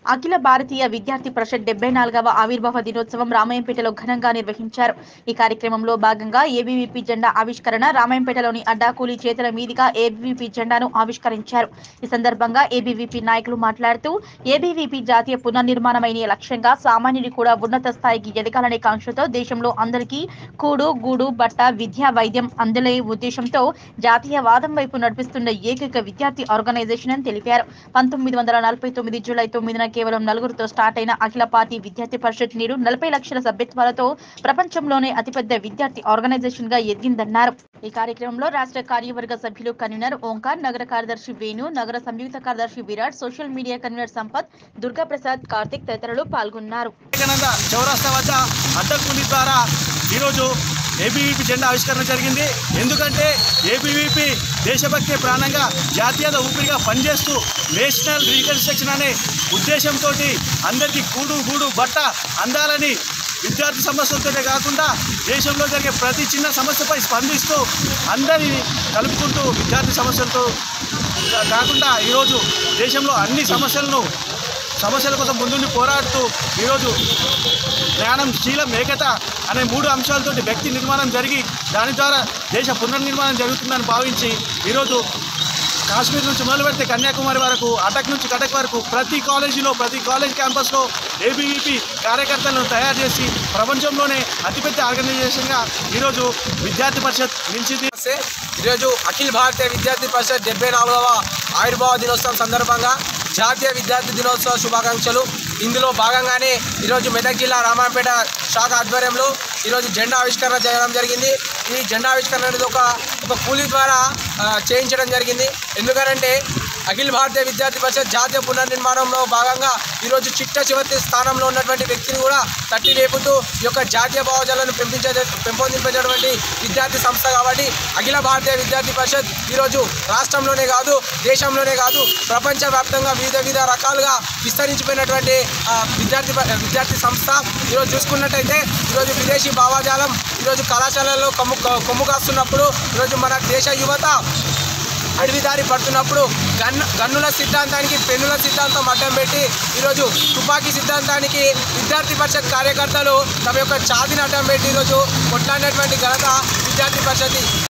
అఖిల భారతీయ విద్యార్థి పరిషత్ డెబ్బై నాలుగవ ఆవిర్భావ దినోత్సవం రామాయంపేటలో ఘనంగా నిర్వహించారు ఈ కార్యక్రమంలో భాగంగా ఏబీవీపీ జెండా ఆవిష్కరణ రామాయంపేటలోని అడ్డాకూలి చేతుల మీదుగా ఏబీవీపీ జెండాను ఆవిష్కరించారు ఈ సందర్భంగా ఏబీవీపీ నాయకులు మాట్లాడుతూ ఏబీవీపీ జాతీయ పునర్నిర్మాణమైన లక్ష్యంగా సామాన్యుడి కూడా ఉన్నత స్థాయికి ఎదగాలనే కాంక్షతో దేశంలో అందరికీ కూడు గూడు బట్ట విద్య వైద్యం అందలే ఉద్దేశంతో జాతీయవాదం వైపు నడిపిస్తున్న ఏకైక విద్యార్థి ఆర్గనైజేషన్ అని తెలిపారు పంతొమ్మిది వందల నలభై తొమ్మిది జూలై తొమ్మిదిన కేవలం నలుగురితో స్టార్ట్ అయిన అఖిల పార్టీ విద్యార్థి పరిషత్ నేడు నలభై లక్షల సభ్యత్వాలతో ప్రపంచంలోనే అతిపెద్ద విద్యార్థి ఆర్గనైజేషన్ గా ఎదిగిందన్నారు ఈ కార్యక్రమంలో రాష్ట్ర కార్యవర్గ సభ్యులు కన్వీనర్ ఓంకార్ నగర కార్యదర్శి వేణు నగర సంయుక్త కార్యదర్శి Virat social media convener Sampath Durga Prasad Karthik తదితరులు పాల్గొన్నారు వివేకానంద చౌరస్తా వద్ద అడ్డకూలి ద్వారా ఈరోజు ఏబీవీపీ జెండా ఆవిష్కరణ జరిగింది ఎందుకంటే ఏబీవీపీ దేశభక్తి ప్రాణంగా జాతీయత ఊపిరిగా పనిచేస్తూ నేషనల్ రీకన్స్ట్రక్షన్ అనే ఉద్దేశంతో అందరికీ కూడు గూడు బట్ట అందాలని విద్యార్థి సమస్యలతోనే కాకుండా దేశంలో జరిగే ప్రతి చిన్న సమస్యపై స్పందిస్తూ అందరినీ కలుపుకుంటూ విద్యార్థి సమస్యలతో కాకుండా ఈరోజు దేశంలో అన్ని సమస్యలను సమస్యల కోసం ముందుండి పోరాడుతూ ఈరోజు జ్ఞానం శీలం ఏకత అనే మూడు అంశాలతోటి వ్యక్తి నిర్మాణం జరిగి దాని ద్వారా దేశ పునర్నిర్మాణం జరుగుతుందని భావించి ఈరోజు కాశ్మీర్ నుంచి మొదలు పెడితే కన్యాకుమారి వరకు అటక్ నుంచి కటక్ వరకు ప్రతి కాలేజీలో ప్రతి కాలేజ్ క్యాంపస్లో ఏబీవీపీ కార్యకర్తలను తయారు చేసి ప్రపంచంలోనే అతిపెద్ద ఆర్గనైజేషన్గా ఈరోజు విద్యార్థి పరిషత్ నిలిచింది నమస్తే ఈరోజు అఖిల భారతీయ విద్యార్థి పరిషత్ డెబ్బై నాలుగవ ఆవిర్భావ దినోత్సవం సందర్భంగా జాతీయ విద్యార్థి దినోత్సవ శుభాకాంక్షలు ఇందులో భాగంగానే ఈరోజు మెదక్ జిల్లా రామాపేట శాఖ ఆధ్వర్యంలో ఈరోజు జెండా ఆవిష్కరణ చేయడం జరిగింది ఈ జెండా ఆవిష్కరణ అనేది ఒక ఒక కూలీ ద్వారా ఆ, చేయించడం జరిగింది ఎందుకంటే అఖిల భారతీయ విద్యార్థి పరిషత్ జాతీయ పునర్నిర్మాణంలో భాగంగా ఈరోజు చిట్ట చివరి స్థానంలో ఉన్నటువంటి వ్యక్తిని కూడా తట్టి లేపుతూ ఈ యొక్క జాతీయ భావజాలను పెంపించే పెంపొందించేటటువంటి విద్యార్థి సంస్థ కాబట్టి అఖిల భారతీయ విద్యార్థి పరిషత్ ఈరోజు రాష్ట్రంలోనే కాదు దేశంలోనే కాదు ప్రపంచవ్యాప్తంగా వివిధ వివిధ రకాలుగా విస్తరించిపోయినటువంటి ఆ, విద్యార్థి ప- విద్యార్థి సంస్థ ఈరోజు చూసుకున్నట్టయితే ఈరోజు విదేశీ భావజాలం ఈరోజు కళాశాలల్లో కొమ్ము కొమ్ము కాస్తున్నప్పుడు ఈరోజు మన దేశ యువత అడవిదారి పడుతున్నప్పుడు గన్ గన్నుల సిద్ధాంతానికి పెన్నుల సిద్ధాంతం అడ్డం పెట్టి ఈరోజు తుపాకీ సిద్ధాంతానికి విద్యార్థి పరిషత్ కార్యకర్తలు తమ యొక్క ఛాతిని అడ్డం పెట్టి ఈరోజు కొట్లాడినటువంటి ఘనత విద్యార్థి పరిషత్